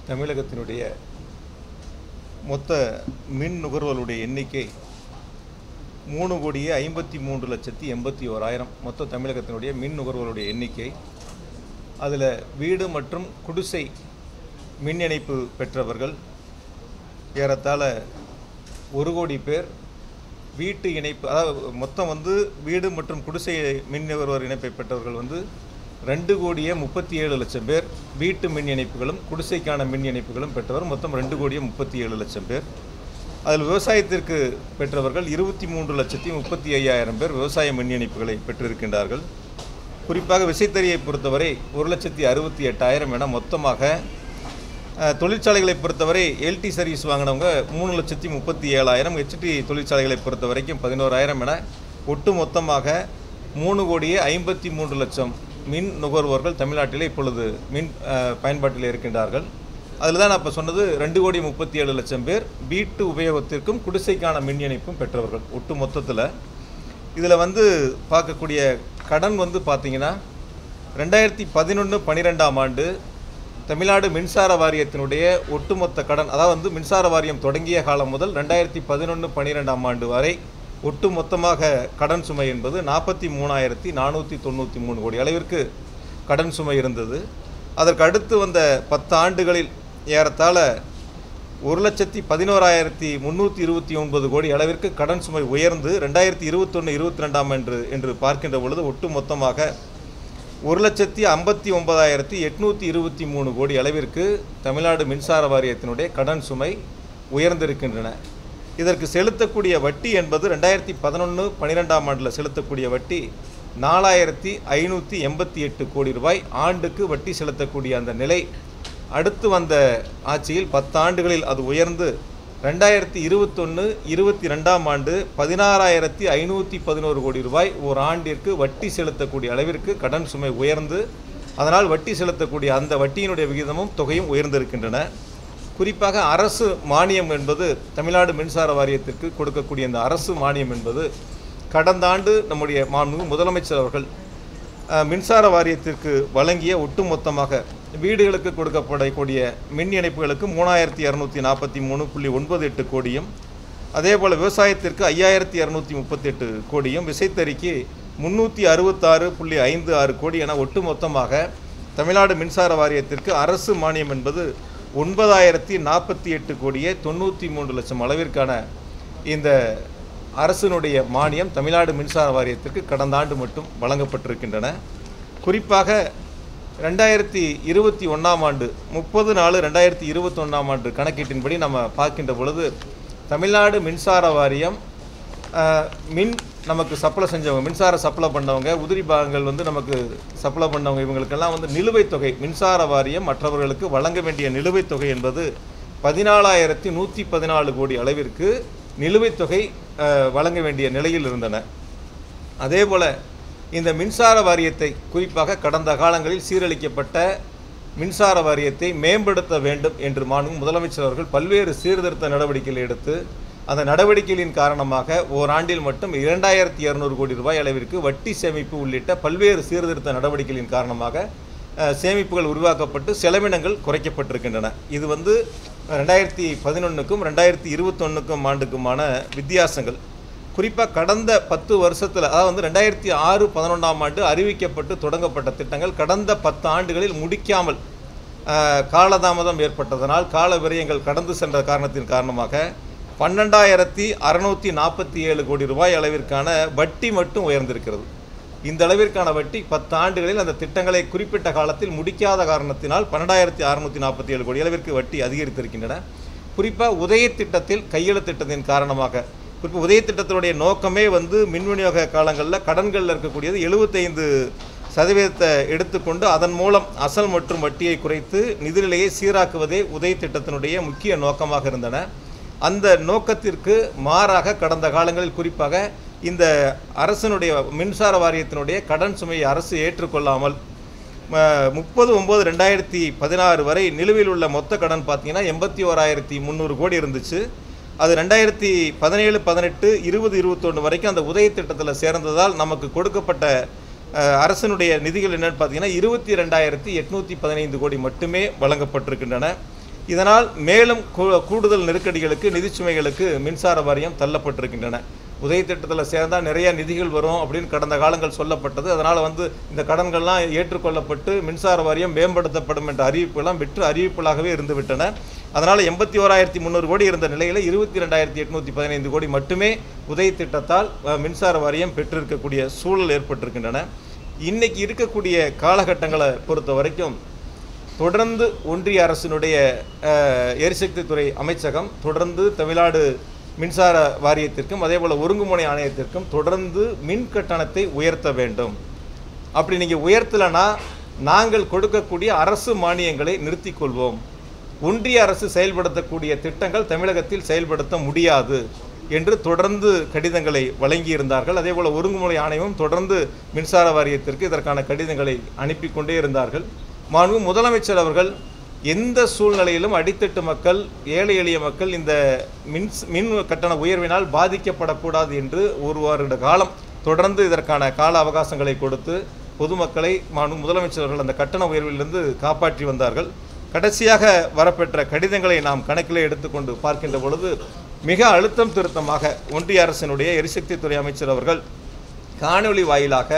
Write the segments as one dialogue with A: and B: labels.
A: தமிழகத்தினுடைய மொத்த மின் நுகர்வோருடைய எண்ணிக்கை மூணு கோடியே ஐம்பத்தி மூன்று லட்சத்தி எண்பத்தி ஓராயிரம் மொத்த தமிழகத்தினுடைய மின் நுகர்வோருடைய எண்ணிக்கை அதில் வீடு மற்றும் குடிசை மின் இணைப்பு பெற்றவர்கள் ஏறத்தாழ ஒரு கோடி பேர் வீட்டு இணைப்பு அதாவது மொத்தம் வந்து வீடு மற்றும் குடிசை மின் நுகர்வோர் இணைப்பை பெற்றவர்கள் வந்து ரெண்டு கோடியே முப்பத்தி ஏழு லட்சம் பேர் வீட்டு மின் இணைப்புகளும் குடிசைக்கான மின் இணைப்புகளும் பெற்றவர் மொத்தம் ரெண்டு கோடியே முப்பத்தி ஏழு லட்சம் பேர் அதில் விவசாயத்திற்கு பெற்றவர்கள் இருபத்தி மூன்று லட்சத்தி முப்பத்தி ஐயாயிரம் பேர் விவசாய மின் இணைப்புகளை பெற்றிருக்கின்றார்கள் குறிப்பாக விசைத்தறியை பொறுத்தவரை ஒரு லட்சத்தி அறுபத்தி எட்டாயிரம் என மொத்தமாக அஹ், தொழிற்சாலைகளை பொறுத்தவரை எல்டி சர்வீஸ் வாங்கினவங்க மூணு லட்சத்தி முப்பத்தி ஏழாயிரம் ஹெச்டி தொழிற்சாலைகளை பொறுத்த வரைக்கும் பதினோராயிரம் என ஒட்டு மொத்தமாக மூணு கோடியே ஐம்பத்தி மூன்று லட்சம் மின் நுகர்வோர்கள் தமிழ்நாட்டிலே இப்பொழுது மின் அஹ், பயன்பாட்டில் இருக்கின்றார்கள் அதில் தான் நான் இப்போ சொன்னது ரெண்டு கோடி முப்பத்தி ஏழு லட்சம் பேர் வீட்டு உபயோகத்திற்கும் குடிசைக்கான மின் இணைப்பும் பெற்றவர்கள் ஒட்டு மொத்தத்தில் இதில் வந்து பார்க்கக்கூடிய கடன் வந்து பார்த்தீங்கன்னா ரெண்டாயிரத்தி பதினொன்று பன்னிரெண்டாம் ஆண்டு தமிழ்நாடு மின்சார வாரியத்தினுடைய ஒட்டுமொத்த கடன் அதாவது வந்து மின்சார வாரியம் தொடங்கிய காலம் முதல் ரெண்டாயிரத்தி பதினொன்று பன்னிரெண்டாம் ஆண்டு வரை ஒட்டு மொத்தமாக கடன் சுமை என்பது நாற்பத்தி மூணாயிரத்தி நானூற்றி தொண்ணூற்றி மூணு கோடி அளவிற்கு கடன் சுமை இருந்தது அதற்கு அடுத்து வந்த பத்து ஆண்டுகளில் ஏறத்தாழ ஒரு லட்சத்தி பதினோராயிரத்தி முந்நூற்றி இருபத்தி ஒன்பது கோடி அளவிற்கு கடன் சுமை உயர்ந்து ரெண்டாயிரத்தி இருபத்தொன்று இருபத்தி ரெண்டாம் என்று என்று பார்க்கின்ற பொழுது ஒட்டு மொத்தமாக ஒரு லட்சத்தி ஐம்பத்தி ஒன்பதாயிரத்தி எட்நூற்றி இருபத்தி மூணு கோடி அளவிற்கு தமிழ்நாடு மின்சார வாரியத்தினுடைய கடன் சுமை உயர்ந்திருக்கின்றன இதற்கு செலுத்தக்கூடிய வட்டி என்பது ரெண்டாயிரத்தி பதினொன்று பன்னிரெண்டாம் ஆண்டில் செலுத்தக்கூடிய வட்டி நாலாயிரத்தி ஐநூற்றி எண்பத்தி எட்டு கோடி ரூபாய் ஆண்டுக்கு வட்டி செலுத்தக்கூடிய அந்த நிலை அடுத்து வந்த ஆட்சியில் பத்தாண்டுகளில் அது உயர்ந்து ரெண்டாயிரத்தி இருபத்தொன்று இருபத்தி ரெண்டாம் ஆண்டு பதினாறாயிரத்தி ஐநூற்றி பதினோரு கோடி ரூபாய் ஒரு ஆண்டிற்கு வட்டி செலுத்தக்கூடிய அளவிற்கு கடன் சுமை உயர்ந்து அதனால் வட்டி செலுத்தக்கூடிய அந்த வட்டியினுடைய விகிதமும் தொகையும் உயர்ந்திருக்கின்றன குறிப்பாக அரசு மானியம் என்பது தமிழ்நாடு மின்சார வாரியத்திற்கு கொடுக்கக்கூடிய இந்த அரசு மானியம் என்பது கடந்த ஆண்டு நம்முடைய மாண்பு முதலமைச்சர் அவர்கள் அஹ், மின்சார வாரியத்திற்கு வழங்கிய ஒட்டுமொத்தமாக வீடுகளுக்கு கொடுக்கப்படக்கூடிய மின் இணைப்புகளுக்கு மூணாயிரத்தி இரநூத்தி நாற்பத்தி மூணு புள்ளி ஒன்பது எட்டு கோடியும் அதே போல் விவசாயத்திற்கு ஐயாயிரத்தி இரநூத்தி முப்பத்தெட்டு கோடியும் விசைத்தறிக்கு முந்நூற்றி அறுபத்தாறு புள்ளி ஐந்து ஆறு கோடி என ஒட்டுமொத்தமாக தமிழ்நாடு மின்சார வாரியத்திற்கு அரசு மானியம் என்பது ஒன்பதாயிரத்தி நாற்பத்தி எட்டு கோடியே தொண்ணூற்றி மூன்று லட்சம் அளவிற்கான இந்த அரசினுடைய மானியம் தமிழ்நாடு மின்சார வாரியத்திற்கு கடந்த ஆண்டு மட்டும் வழங்கப்பட்டிருக்கின்றன குறிப்பாக ரெண்டாயிரத்தி இருபத்தி ஒன்றாம் ஆண்டு முப்பது நாலு ரெண்டாயிரத்தி இருபத்தொன்னாம் ஆண்டு கணக்கீட்டின்படி நம்ம பார்க்கின்ற பொழுது தமிழ்நாடு மின்சார வாரியம் அஹ், மின் நமக்கு சப்ளை செஞ்சவங்க மின்சார சப்ளை பண்ணவங்க உதிரி பாகங்கள் வந்து நமக்கு சப்ளை பண்ணவங்க இவங்களுக்கெல்லாம் வந்து நிலுவைத் தொகை மின்சார வாரியம் மற்றவர்களுக்கு வழங்க வேண்டிய நிலுவைத் தொகை என்பது பதினாலாயிரத்தி நூற்றி பதினாலு கோடி அளவிற்கு நிலுவைத் தொகை அஹ், வழங்க வேண்டிய நிலையில் இருந்தன அதே போல் இந்த மின்சார வாரியத்தை குறிப்பாக கடந்த காலங்களில் சீரழிக்கப்பட்ட மின்சார வாரியத்தை மேம்படுத்த வேண்டும் என்று மாண்பு முதலமைச்சர் அவர்கள் பல்வேறு சீர்திருத்த நடவடிக்கைகள் எடுத்து அந்த நடவடிக்கைகளின் காரணமாக ஓராண்டில் மட்டும் இரண்டாயிரத்தி இரநூறு கோடி ரூபாய் அளவிற்கு வட்டி சேமிப்பு உள்ளிட்ட பல்வேறு சீர்திருத்த நடவடிக்கைகளின் காரணமாக அஹ், சேமிப்புகள் உருவாக்கப்பட்டு செலவினங்கள் குறைக்கப்பட்டிருக்கின்றன இது வந்து ரெண்டாயிரத்தி பதினொன்றுக்கும் ரெண்டாயிரத்தி இருபத்தொன்னுக்கும் ஆண்டுக்குமான வித்தியாசங்கள் குறிப்பாக கடந்த பத்து வருஷத்தில் அதாவது வந்து ரெண்டாயிரத்தி ஆறு பதினொன்றாம் ஆண்டு அறிவிக்கப்பட்டு தொடங்கப்பட்ட திட்டங்கள் கடந்த பத்து ஆண்டுகளில் முடிக்காமல் ஆஹ், காலதாமதம் ஏற்பட்டதனால் கால விரயங்கள் கடந்து சென்ற காரணத்தின் காரணமாக பன்னெண்டாயிரத்தி அறுநூற்றி நாற்பத்தி ஏழு கோடி ரூபாய் அளவிற்கான வட்டி மட்டும் உயர்ந்திருக்கிறது இந்த அளவிற்கான வட்டி பத்து ஆண்டுகளில் அந்த திட்டங்களை குறிப்பிட்ட காலத்தில் முடிக்காத காரணத்தினால் பன்னெண்டாயிரத்தி அறுநூற்றி நாற்பத்தி ஏழு கோடி அளவிற்கு வட்டி அதிகரித்திருக்கின்றன குறிப்பாக உதய திட்டத்தில் கையெழுத்திட்டத்தின் காரணமாக குறிப்பாக உதய திட்டத்தினுடைய நோக்கமே வந்து மின் விநியோக காலங்களில் கடன்களில் இருக்கக்கூடியது எழுபத்தைந்து சதவீதத்தை எடுத்துக்கொண்டு அதன் மூலம் அசல் மற்றும் வட்டியை குறைத்து நிதிநிலையை சீராக்குவதே உதய திட்டத்தினுடைய முக்கிய நோக்கமாக இருந்தன அந்த நோக்கத்திற்கு மாறாக கடந்த காலங்களில் குறிப்பாக இந்த அரசனுடைய மின்சார வாரியத்தினுடைய கடன் சுமையை அரசு ஏற்றுக்கொள்ளாமல் முப்பது ஒம்பது ரெண்டாயிரத்தி பதினாறு வரை நிலுவையில் உள்ள மொத்த கடன் பார்த்தீங்கன்னா எண்பத்தி ஓராயிரத்தி முந்நூறு கோடி இருந்துச்சு அது ரெண்டாயிரத்தி பதினேழு பதினெட்டு இருபது இருபத்தொன்று வரைக்கும் அந்த உதய திட்டத்தில் சேர்ந்ததால் நமக்கு கொடுக்கப்பட்ட அஹ், அரசினுடைய நிதிகள் என்னன்னு பார்த்தீங்கன்னா இருபத்தி ரெண்டாயிரத்தி எட்நூற்றி பதினைந்து கோடி மட்டுமே வழங்கப்பட்டிருக்கின்றன இதனால் மேலும் கூ- கூடுதல் நெருக்கடிகளுக்கு நிதி சுமைகளுக்கு மின்சார வாரியம் தள்ளப்பட்டிருக்கின்றன உதய திட்டத்தில் சேர்ந்தால் நிறைய நிதிகள் வரும் அப்படின்னு கடந்த காலங்கள் சொல்லப்பட்டது அதனால் வந்து இந்த கடன்கள்லாம் ஏற்றுக்கொள்ளப்பட்டு மின்சார வாரியம் மேம்படுத்தப்படும் என்ற அறிவிப்புகள்லாம் வெற்று அறிவிப்புகளாகவே இருந்துவிட்டன அதனால் எண்பத்தி ஓராயிரத்தி முந்நூறு கோடி இருந்த நிலையில் இருபத்தி ரெண்டாயிரத்தி எட்நூற்றி பதினைந்து கோடி மட்டுமே உதய திட்டத்தால் அஹ், மின்சார வாரியம் பெற்றிருக்கக்கூடிய சூழல் ஏற்பட்டிருக்கின்றன இன்னைக்கு இருக்கக்கூடிய காலகட்டங்களை பொறுத்த வரைக்கும் தொடர்ந்து ஒன்றிய அரசினுடைய அஹ், எரிசக்தித்துறை அமைச்சகம் தொடர்ந்து தமிழ்நாடு மின்சார வாரியத்திற்கும் அதேபோல் ஒருங்குமுறை ஆணையத்திற்கும் தொடர்ந்து மின் கட்டணத்தை உயர்த்த வேண்டும் அப்படி நீங்கள் உயர்த்தலைன்னா நாங்கள் கொடுக்கக்கூடிய அரசு மானியங்களை நிறுத்திக் கொள்வோம் ஒன்றிய அரசு செயல்படுத்தக்கூடிய திட்டங்கள் தமிழகத்தில் செயல்படுத்த முடியாது என்று தொடர்ந்து கடிதங்களை வழங்கியிருந்தார்கள் அதேபோல் ஒருங்குமுறை ஆணையமும் தொடர்ந்து மின்சார வாரியத்திற்கு இதற்கான கடிதங்களை அனுப்பி கொண்டே இருந்தார்கள் மாண்பு முதலமைச்சர் அவர்கள் எந்த சூழ்நிலையிலும் அடித்தட்டு மக்கள் ஏழை எளிய மக்கள் இந்த மின் மின் கட்டண உயர்வினால் பாதிக்கப்படக்கூடாது என்று ஒரு வருட காலம் தொடர்ந்து இதற்கான கால அவகாசங்களை கொடுத்து பொதுமக்களை மாண்பு முதலமைச்சர் அவர்கள் அந்த கட்டண உயர்விலிருந்து காப்பாற்றி வந்தார்கள் கடைசியாக வரப்பெற்ற கடிதங்களை நாம் கணக்கிலே எடுத்துக்கொண்டு பார்க்கின்ற பொழுது மிக அழுத்தம் திருத்தமாக ஒன்றிய அரசினுடைய எரிசக்தித்துறை அமைச்சர் அவர்கள் காணொளி வாயிலாக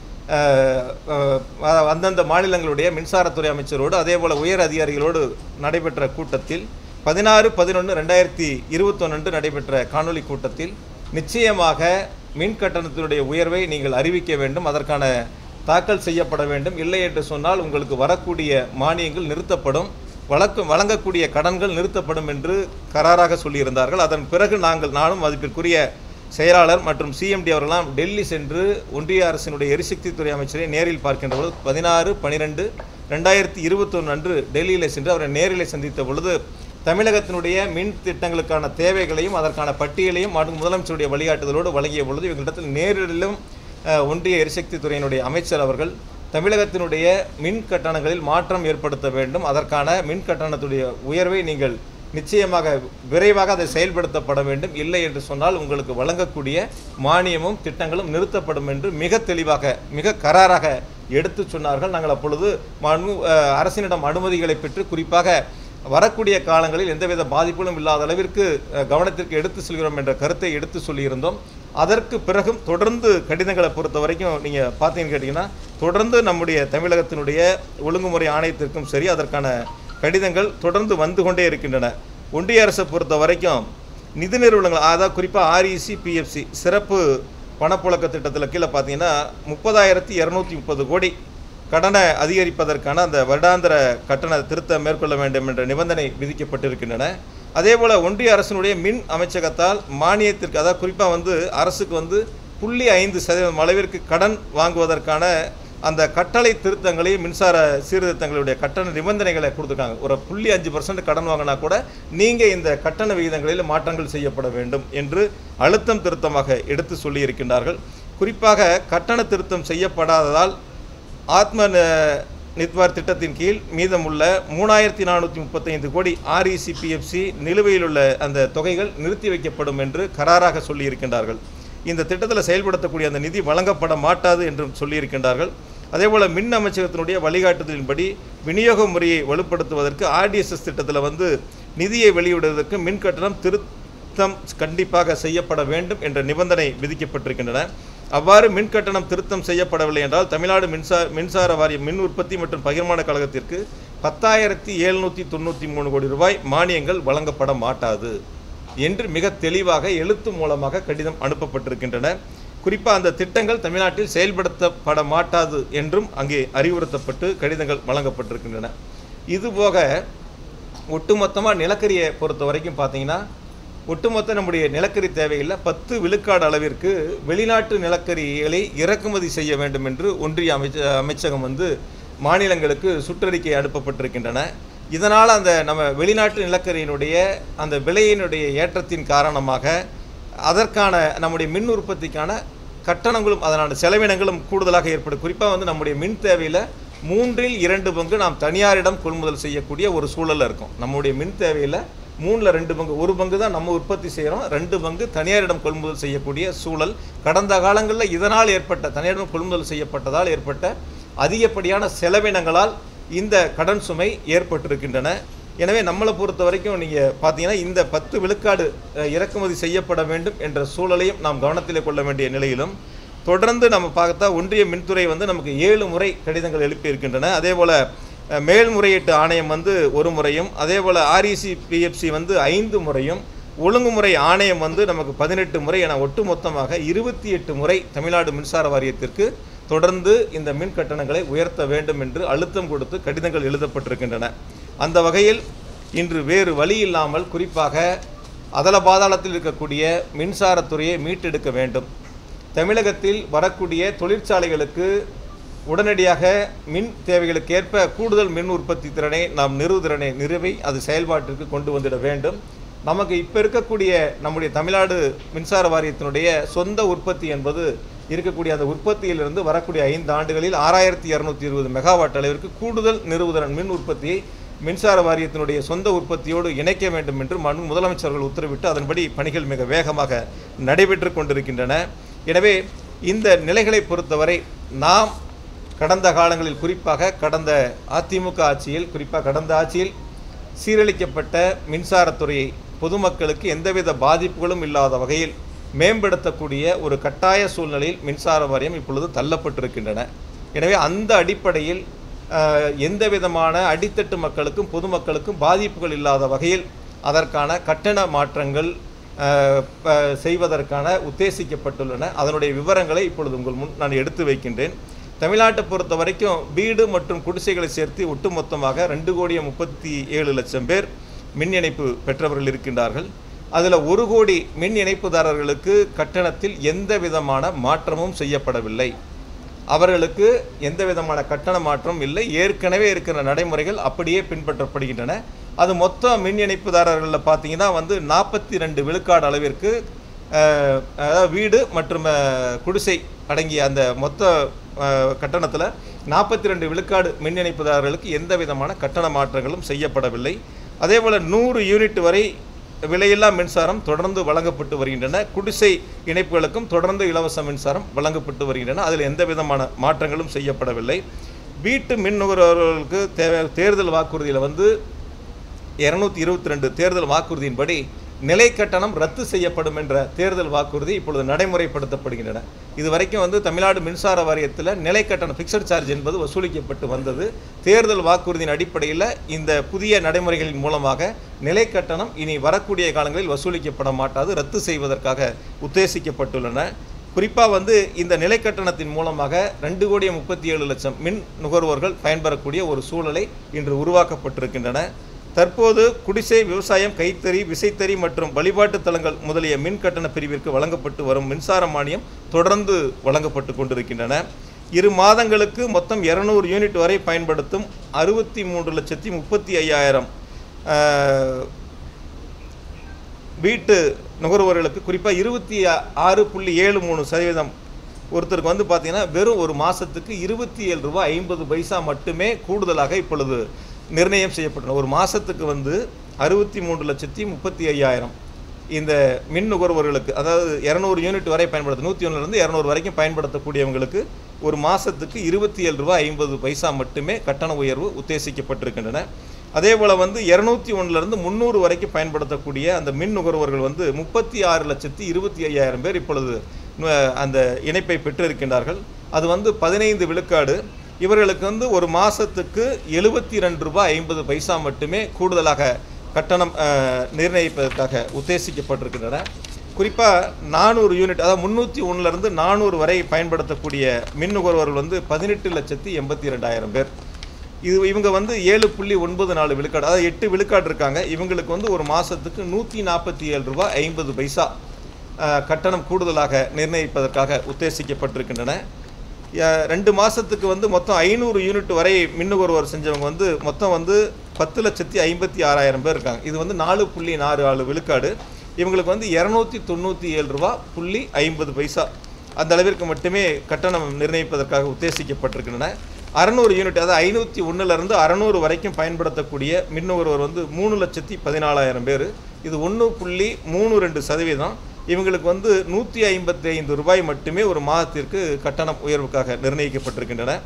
A: அஹ், அஹ், அந்தந்த மாநிலங்களுடைய மின்சாரத்துறை அமைச்சரோடு அதேபோல் உயர் அதிகாரிகளோடு நடைபெற்ற கூட்டத்தில் பதினாறு பதினொன்று ரெண்டாயிரத்தி இருபத்தொன்று நடைபெற்ற காணொளி கூட்டத்தில் நிச்சயமாக மின் கட்டணத்தினுடைய உயர்வை நீங்கள் அறிவிக்க வேண்டும் அதற்கான தாக்கல் செய்யப்பட வேண்டும் இல்லை என்று சொன்னால் உங்களுக்கு வரக்கூடிய மானியங்கள் நிறுத்தப்படும் வழக்கு வழங்கக்கூடிய கடன்கள் நிறுத்தப்படும் என்று கராராக சொல்லியிருந்தார்கள் அதன் பிறகு நாங்கள் நானும் மதிப்பிற்குரிய செயலாளர் மற்றும் சிஎம்டி அவர்களாம் டெல்லி சென்று ஒன்றிய அரசினுடைய எரிசக்தித்துறை அமைச்சரை நேரில் பார்க்கின்ற பொழுது பதினாறு பனிரெண்டு ரெண்டாயிரத்தி இருபத்தொன்று அன்று டெல்லியில் சென்று அவரை நேரில் சந்தித்த பொழுது தமிழகத்தினுடைய மின் திட்டங்களுக்கான தேவைகளையும் அதற்கான பட்டியலையும் மாண்பு முதலமைச்சருடைய வழிகாட்டுதலோடு வழங்கிய பொழுது இவங்களிடத்தில் நேரிலும் அஹ், ஒன்றிய எரிசக்தி துறையினுடைய அமைச்சர் அவர்கள் தமிழகத்தினுடைய மின் கட்டணங்களில் மாற்றம் ஏற்படுத்த வேண்டும் அதற்கான மின் கட்டணத்துடைய உயர்வை நீங்கள் நிச்சயமாக விரைவாக அதை செயல்படுத்தப்பட வேண்டும் இல்லை என்று சொன்னால் உங்களுக்கு வழங்கக்கூடிய மானியமும் திட்டங்களும் நிறுத்தப்படும் என்று மிக தெளிவாக மிக கராராக எடுத்து சொன்னார்கள் நாங்கள் அப்பொழுது மாண்பு அஹ், அரசினிடம் அனுமதிகளை பெற்று குறிப்பாக வரக்கூடிய காலங்களில் எந்தவித பாதிப்புகளும் இல்லாத அளவிற்கு அஹ், கவனத்திற்கு எடுத்து செல்கிறோம் என்ற கருத்தை எடுத்து சொல்லியிருந்தோம் அதற்கு பிறகும் தொடர்ந்து கடிதங்களை பொறுத்த வரைக்கும் நீங்கள் பார்த்தீங்கன்னு கேட்டிங்கன்னா தொடர்ந்து நம்முடைய தமிழகத்தினுடைய ஒழுங்குமுறை ஆணையத்திற்கும் சரி அதற்கான கடிதங்கள் தொடர்ந்து வந்து கொண்டே இருக்கின்றன ஒன்றிய அரசை பொறுத்த வரைக்கும் நிதி நிறுவனங்கள் அதாவது குறிப்பாக ஆர்இசி பிஎஃப்சி சிறப்பு பணப்புழக்க திட்டத்தில் கீழே பார்த்தீங்கன்னா முப்பதாயிரத்தி இரநூத்தி முப்பது கோடி கடனை அதிகரிப்பதற்கான அந்த வருடாந்திர கட்டண திருத்தம் மேற்கொள்ள வேண்டும் என்ற நிபந்தனை விதிக்கப்பட்டிருக்கின்றன அதேபோல் ஒன்றிய அரசினுடைய மின் அமைச்சகத்தால் மானியத்திற்கு அதாவது குறிப்பாக வந்து அரசுக்கு வந்து புள்ளி ஐந்து சதவீதம் அளவிற்கு கடன் வாங்குவதற்கான அந்த கட்டளை திருத்தங்களை மின்சார சீர்திருத்தங்களுடைய கட்டண நிபந்தனைகளை கொடுத்துருக்காங்க ஒரு புள்ளி அஞ்சு பர்சன்ட் கடன் வாங்கினா கூட நீங்கள் இந்த கட்டண விகிதங்களில் மாற்றங்கள் செய்யப்பட வேண்டும் என்று அழுத்தம் திருத்தமாக எடுத்து சொல்லியிருக்கின்றார்கள் குறிப்பாக கட்டண திருத்தம் செய்யப்படாததால் ஆத்ம ந- நித்வார் திட்டத்தின் கீழ் மீதமுள்ள மூணாயிரத்தி நானூற்றி முப்பத்தைந்து கோடி ஆர்இசிபிஎஃப்சி நிலுவையில் உள்ள அந்த தொகைகள் நிறுத்தி வைக்கப்படும் என்று கராராக சொல்லியிருக்கின்றார்கள் இந்த திட்டத்தில் செயல்படுத்தக்கூடிய அந்த நிதி வழங்கப்பட மாட்டாது என்றும் சொல்லியிருக்கின்றார்கள் அதேபோல் மின் அமைச்சகத்தினுடைய வழிகாட்டுதலின்படி விநியோக முறையை வலுப்படுத்துவதற்கு ஆர்டிஎஸ்எஸ் திட்டத்தில் வந்து நிதியை வெளியிடுவதற்கு மின் கட்டணம் திருத்தம் கண்டிப்பாக செய்யப்பட வேண்டும் என்ற நிபந்தனை விதிக்கப்பட்டிருக்கின்றன அவ்வாறு மின் கட்டணம் திருத்தம் செய்யப்படவில்லை என்றால் தமிழ்நாடு மின்சார மின்சார வாரிய மின் உற்பத்தி மற்றும் பகிர்மான கழகத்திற்கு பத்தாயிரத்தி எழுநூற்றி தொண்ணூற்றி மூணு கோடி ரூபாய் மானியங்கள் வழங்கப்பட மாட்டாது என்று மிக தெளிவாக எழுத்து மூலமாக கடிதம் அனுப்பப்பட்டிருக்கின்றன குறிப்பாக அந்த திட்டங்கள் தமிழ்நாட்டில் செயல்படுத்தப்பட மாட்டாது என்றும் அங்கே அறிவுறுத்தப்பட்டு கடிதங்கள் வழங்கப்பட்டிருக்கின்றன இதுபோக ஒட்டுமொத்தமாக நிலக்கரியை பொறுத்த வரைக்கும் பார்த்தீங்கன்னா ஒட்டுமொத்த நம்முடைய நிலக்கரி தேவையில் பத்து விழுக்காடு அளவிற்கு வெளிநாட்டு நிலக்கரிகளை இறக்குமதி செய்ய வேண்டும் என்று ஒன்றிய அமைச்ச அமைச்சகம் வந்து மாநிலங்களுக்கு சுற்றறிக்கை அனுப்பப்பட்டிருக்கின்றன இதனால் அந்த நம்ம வெளிநாட்டு நிலக்கரியினுடைய அந்த விலையினுடைய ஏற்றத்தின் காரணமாக அதற்கான நம்முடைய மின் உற்பத்திக்கான கட்டணங்களும் அதனான செலவினங்களும் கூடுதலாக ஏற்படும் குறிப்பாக வந்து நம்முடைய மின் தேவையில் மூன்றில் இரண்டு பங்கு நாம் தனியாரிடம் கொள்முதல் செய்யக்கூடிய ஒரு சூழலில் இருக்கும் நம்முடைய மின் தேவையில் மூணில் ரெண்டு பங்கு ஒரு பங்கு தான் நம்ம உற்பத்தி செய்கிறோம் ரெண்டு பங்கு தனியாரிடம் கொள்முதல் செய்யக்கூடிய சூழல் கடந்த காலங்களில் இதனால் ஏற்பட்ட தனியாரிடம் கொள்முதல் செய்யப்பட்டதால் ஏற்பட்ட அதிகப்படியான செலவினங்களால் இந்த கடன் சுமை ஏற்பட்டிருக்கின்றன எனவே நம்மளை பொறுத்த வரைக்கும் நீங்கள் பார்த்தீங்கன்னா இந்த பத்து விழுக்காடு அஹ், இறக்குமதி செய்யப்பட வேண்டும் என்ற சூழலையும் நாம் கவனத்தில் கொள்ள வேண்டிய நிலையிலும் தொடர்ந்து நம்ம பார்த்தா ஒன்றிய மின்துறை வந்து நமக்கு ஏழு முறை கடிதங்கள் எழுப்பி இருக்கின்றன அதே போல் அஹ், மேல்முறையீட்டு ஆணையம் வந்து ஒரு முறையும் அதே போல் ஆர்இசி பிஎஃப்சி வந்து ஐந்து முறையும் ஒழுங்குமுறை ஆணையம் வந்து நமக்கு பதினெட்டு முறை என ஒட்டுமொத்தமாக இருபத்தி எட்டு முறை தமிழ்நாடு மின்சார வாரியத்திற்கு தொடர்ந்து இந்த மின் கட்டணங்களை உயர்த்த வேண்டும் என்று அழுத்தம் கொடுத்து கடிதங்கள் எழுதப்பட்டிருக்கின்றன அந்த வகையில் இன்று வேறு வழி இல்லாமல் குறிப்பாக அதல பாதாளத்தில் இருக்கக்கூடிய மின்சாரத்துறையை மீட்டெடுக்க வேண்டும் தமிழகத்தில் வரக்கூடிய தொழிற்சாலைகளுக்கு உடனடியாக மின் தேவைகளுக்கு ஏற்ப கூடுதல் மின் உற்பத்தி திறனை நாம் நிறுவுதிறனை நிறுவி அது செயல்பாட்டிற்கு கொண்டு வந்துட வேண்டும் நமக்கு இப்போ இருக்கக்கூடிய நம்முடைய தமிழ்நாடு மின்சார வாரியத்தினுடைய சொந்த உற்பத்தி என்பது இருக்கக்கூடிய அந்த உற்பத்தியிலிருந்து வரக்கூடிய ஐந்து ஆண்டுகளில் ஆறாயிரத்தி இரநூத்தி இருபது மெகாவாட் அளவிற்கு கூடுதல் நிறுவுதிறன் மின் உற்பத்தியை மின்சார வாரியத்தினுடைய சொந்த உற்பத்தியோடு இணைக்க வேண்டும் என்று மனு முதலமைச்சர்கள் உத்தரவிட்டு அதன்படி பணிகள் மிக வேகமாக நடைபெற்று கொண்டிருக்கின்றன எனவே இந்த நிலைகளை பொறுத்தவரை நாம் கடந்த காலங்களில் குறிப்பாக கடந்த அதிமுக ஆட்சியில் குறிப்பாக கடந்த ஆட்சியில் சீரழிக்கப்பட்ட மின்சாரத்துறையை பொதுமக்களுக்கு எந்தவித பாதிப்புகளும் இல்லாத வகையில் மேம்படுத்தக்கூடிய ஒரு கட்டாய சூழ்நிலையில் மின்சார வாரியம் இப்பொழுது தள்ளப்பட்டிருக்கின்றன எனவே அந்த அடிப்படையில் அஹ், எந்த விதமான அடித்தட்டு மக்களுக்கும் பொதுமக்களுக்கும் பாதிப்புகள் இல்லாத வகையில் அதற்கான கட்டண மாற்றங்கள் அஹ், ப- செய்வதற்கான உத்தேசிக்கப்பட்டுள்ளன அதனுடைய விவரங்களை இப்பொழுது உங்கள் முன் நான் எடுத்து வைக்கின்றேன் தமிழ்நாட்டை பொறுத்த வரைக்கும் வீடு மற்றும் குடிசைகளை சேர்த்து ஒட்டுமொத்தமாக ரெண்டு கோடியே முப்பத்தி ஏழு லட்சம் பேர் மின் இணைப்பு பெற்றவர்கள் இருக்கின்றார்கள் அதில் ஒரு கோடி மின் இணைப்புதாரர்களுக்கு கட்டணத்தில் எந்த விதமான மாற்றமும் செய்யப்படவில்லை அவர்களுக்கு எந்த விதமான கட்டண மாற்றம் இல்லை ஏற்கனவே இருக்கிற நடைமுறைகள் அப்படியே பின்பற்றப்படுகின்றன அது மொத்த மின் இணைப்புதாரர்களில் பார்த்தீங்கன்னா வந்து நாற்பத்தி ரெண்டு விழுக்காடு அளவிற்கு அஹ், அதாவது வீடு மற்றும் அஹ், குடிசை அடங்கிய அந்த மொத்த கட்டணத்தில் நாற்பத்தி ரெண்டு விழுக்காடு மின் இணைப்புதாரர்களுக்கு எந்த விதமான கட்டண மாற்றங்களும் செய்யப்படவில்லை அதே போல் நூறு யூனிட் வரை விலையில்லா மின்சாரம் தொடர்ந்து வழங்கப்பட்டு வருகின்றன குடிசை இணைப்புகளுக்கும் தொடர்ந்து இலவச மின்சாரம் வழங்கப்பட்டு வருகின்றன அதில் எந்த விதமான மாற்றங்களும் செய்யப்படவில்லை வீட்டு மின் நுகர்வோர்களுக்கு தேவை தேர்தல் வாக்குறுதியில் வந்து இரநூத்தி இருபத்தி ரெண்டு தேர்தல் வாக்குறுதியின்படி நிலை கட்டணம் ரத்து செய்யப்படும் என்ற தேர்தல் வாக்குறுதி இப்பொழுது நடைமுறைப்படுத்தப்படுகின்றன இது வரைக்கும் வந்து தமிழ்நாடு மின்சார வாரியத்தில் நிலை கட்டணம் ஃபிக்ஸட் சார்ஜ் என்பது வசூலிக்கப்பட்டு வந்தது தேர்தல் வாக்குறுதியின் அடிப்படையில் இந்த புதிய நடைமுறைகளின் மூலமாக நிலை கட்டணம் இனி வரக்கூடிய காலங்களில் வசூலிக்கப்பட மாட்டாது ரத்து செய்வதற்காக உத்தேசிக்கப்பட்டுள்ளன குறிப்பாக வந்து இந்த நிலை கட்டணத்தின் மூலமாக ரெண்டு கோடியே முப்பத்தி ஏழு லட்சம் மின் நுகர்வோர்கள் பயன்பெறக்கூடிய ஒரு சூழலை இன்று உருவாக்கப்பட்டிருக்கின்றன தற்போது குடிசை விவசாயம் கைத்தறி விசைத்தறி மற்றும் வழிபாட்டு தலங்கள் முதலிய மின் கட்டண பிரிவிற்கு வழங்கப்பட்டு வரும் மின்சார மானியம் தொடர்ந்து வழங்கப்பட்டு கொண்டிருக்கின்றன இரு மாதங்களுக்கு மொத்தம் இரநூறு யூனிட் வரை பயன்படுத்தும் அறுபத்தி மூன்று லட்சத்தி முப்பத்தி ஐயாயிரம் ஆஹ், வீட்டு நுகர்வோர்களுக்கு குறிப்பாக இருபத்தி ஆறு புள்ளி ஏழு மூணு சதவீதம் ஒருத்தருக்கு வந்து பார்த்தீங்கன்னா வெறும் ஒரு மாதத்துக்கு இருபத்தி ஏழு ரூபாய் ஐம்பது பைசா மட்டுமே கூடுதலாக இப்பொழுது நிர்ணயம் செய்யப்பட்டுள்ளது ஒரு மாதத்துக்கு வந்து அறுபத்தி மூன்று லட்சத்தி முப்பத்தி ஐயாயிரம் இந்த மின் நுகர்வோர்களுக்கு அதாவது இரநூறு யூனிட் வரை பயன்படுத்த நூற்றி ஒன்றுலேருந்து இரநூறு வரைக்கும் பயன்படுத்தக்கூடியவங்களுக்கு ஒரு மாதத்துக்கு இருபத்தி ஏழு ரூபாய் ஐம்பது பைசா மட்டுமே கட்டண உயர்வு உத்தேசிக்கப்பட்டிருக்கின்றன அதே போல் வந்து இரநூத்தி ஒன்றுலேருந்து முந்நூறு வரைக்கும் பயன்படுத்தக்கூடிய அந்த மின் நுகர்வோர்கள் வந்து முப்பத்தி ஆறு லட்சத்தி இருபத்தி ஐயாயிரம் பேர் இப்பொழுது நு- அந்த இணைப்பை பெற்றிருக்கின்றார்கள் அது வந்து பதினைந்து விழுக்காடு இவர்களுக்கு வந்து ஒரு மாதத்துக்கு எழுபத்தி ரெண்டு ரூபாய் ஐம்பது பைசா மட்டுமே கூடுதலாக கட்டணம் அஹ், நிர்ணயிப்பதற்காக உத்தேசிக்கப்பட்டிருக்கின்றன குறிப்பாக நானூறு யூனிட் அதாவது முந்நூற்றி ஒன்றுலேருந்து நானூறு வரை பயன்படுத்தக்கூடிய மின் நுகர்வோர்கள் வந்து பதினெட்டு லட்சத்தி எண்பத்தி ரெண்டாயிரம் பேர் இது இவங்க வந்து ஏழு புள்ளி ஒன்பது நாலு விழுக்காடு அதாவது எட்டு விழுக்காடு இருக்காங்க இவங்களுக்கு வந்து ஒரு மாதத்துக்கு நூற்றி நாற்பத்தி ஏழு ரூபாய் ஐம்பது பைசா அஹ், கட்டணம் கூடுதலாக நிர்ணயிப்பதற்காக உத்தேசிக்கப்பட்டிருக்கின்றன அஹ், ரெண்டு மாதத்துக்கு வந்து மொத்தம் ஐநூறு யூனிட் வரை மின் நுகர்வோர் செஞ்சவங்க வந்து மொத்தம் வந்து பத்து லட்சத்தி ஐம்பத்தி ஆறாயிரம் பேர் இருக்காங்க இது வந்து நாலு புள்ளி நாலு ஆறு விழுக்காடு இவங்களுக்கு வந்து இரநூத்தி தொண்ணூற்றி ஏழு ரூபா புள்ளி ஐம்பது பைசா அந்த அளவிற்கு மட்டுமே கட்டணம் நிர்ணயிப்பதற்காக உத்தேசிக்கப்பட்டிருக்கின்றன அறநூறு யூனிட் அதாவது ஐநூற்றி ஒன்றுலேருந்து அறநூறு வரைக்கும் பயன்படுத்தக்கூடிய மின் நுகர்வோர் வந்து மூணு லட்சத்தி பதினாலாயிரம் பேர் இது ஒன்று புள்ளி மூணு ரெண்டு சதவீதம் இவங்களுக்கு வந்து நூற்றி ஐம்பத்தி ஐந்து ரூபாய் மட்டுமே ஒரு மாதத்திற்கு கட்டணம் உயர்வுக்காக நிர்ணயிக்கப்பட்டிருக்கின்றன